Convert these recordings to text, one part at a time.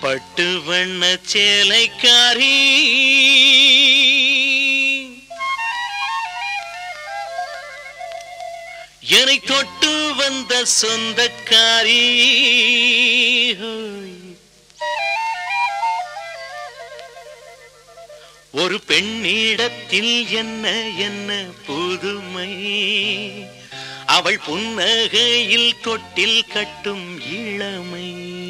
பட்டு வண்ண சேலைக்காரி என்னை தொட்டு வந்த சொந்தக்காரி ஹோய். ஒரு பெண்ணிடத்தில் என்ன என்ன புதுமை அவள் புன்னகையில் தொட்டில் கட்டும் இளமை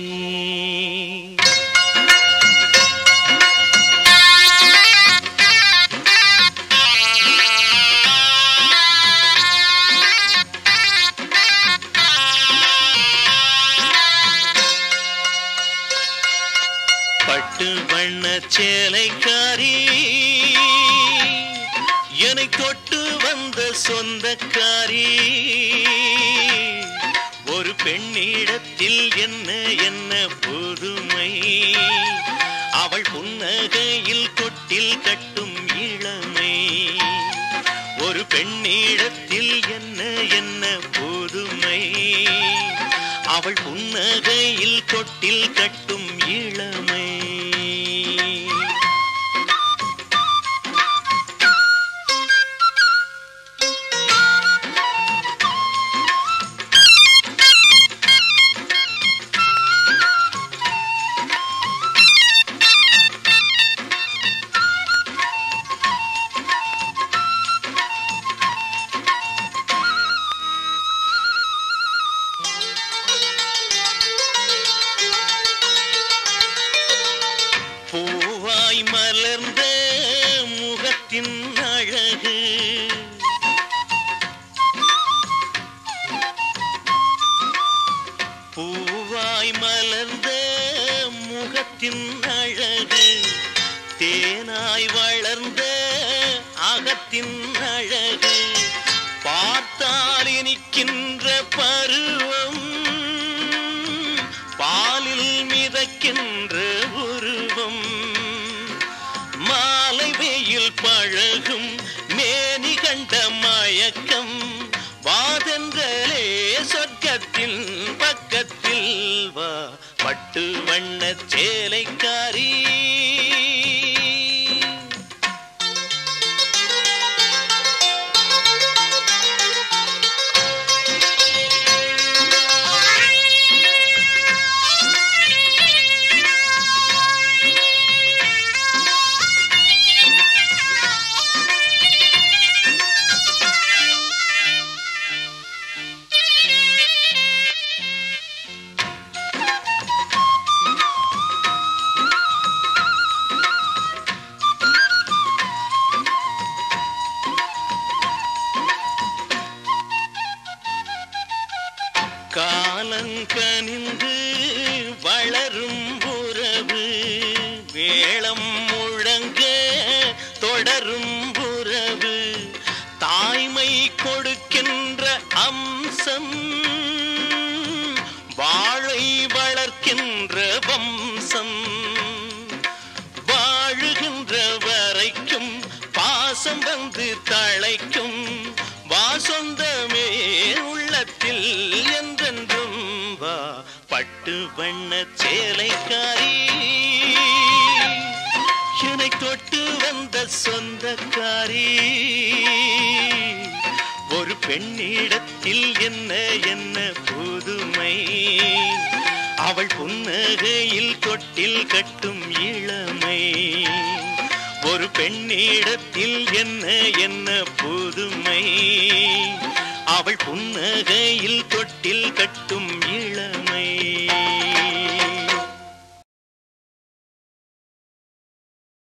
பட்டு வண்ண சேலைக்காரி என்னை தொட்டு வந்த சொந்தக்காரி ஒரு பெண்ணிடத்தில் என்ன என்ன புதுமை அவள் புன்னகையில் தொட்டில் கட்டும் இளமை ஒரு பெண்ணிடத்தில் என்ன என்ன புதுமை அவள் புன்னகையில் தொட்டில் கட்டும் இளமை பூவாய் மலர்ந்த முகத்தின் அழகு பூவாய் மலர்ந்த முகத்தின் அழகு தேனாய் வளர்ந்த அகத்தின் அழகு பார்த்தால் இனிக்கின்ற பருவம் பாலில் மிதக்கின்ற உருவம் மாலை வெயில் பழகும் மேனி கண்ட மயக்கம் வாதங்களே சொர்க்கத்தின் பக்கத்தில் வா பட்டு வண்ண சேலைக்காரி காலங்கனிந்து வளரும் உறவு மேளம் முழங்க தொடரும் உறவு தாய்மை கொடுக்கின்ற அம்சம் வாழை வளர்க்கின்ற வம்சம் வாழுகின்ற வரைக்கும் பாசம் வந்து தழைக்கும் வா சொந்தமே உள்ளத்தில் என்றென்றும் வா பட்டு வண்ண சேலைக்காரி என்னை தொட்டு வந்த சொந்தக்காரி ஒரு பெண்ணிடத்தில் என்ன என்ன புதுமை அவள் புன்னகையில் தொட்டில் கட்டும் இளமை ஒரு பெண்ணிடத்தில் என்ன என்ன புதுமை அவள் புன்னகையில் தொட்டில் கட்டும்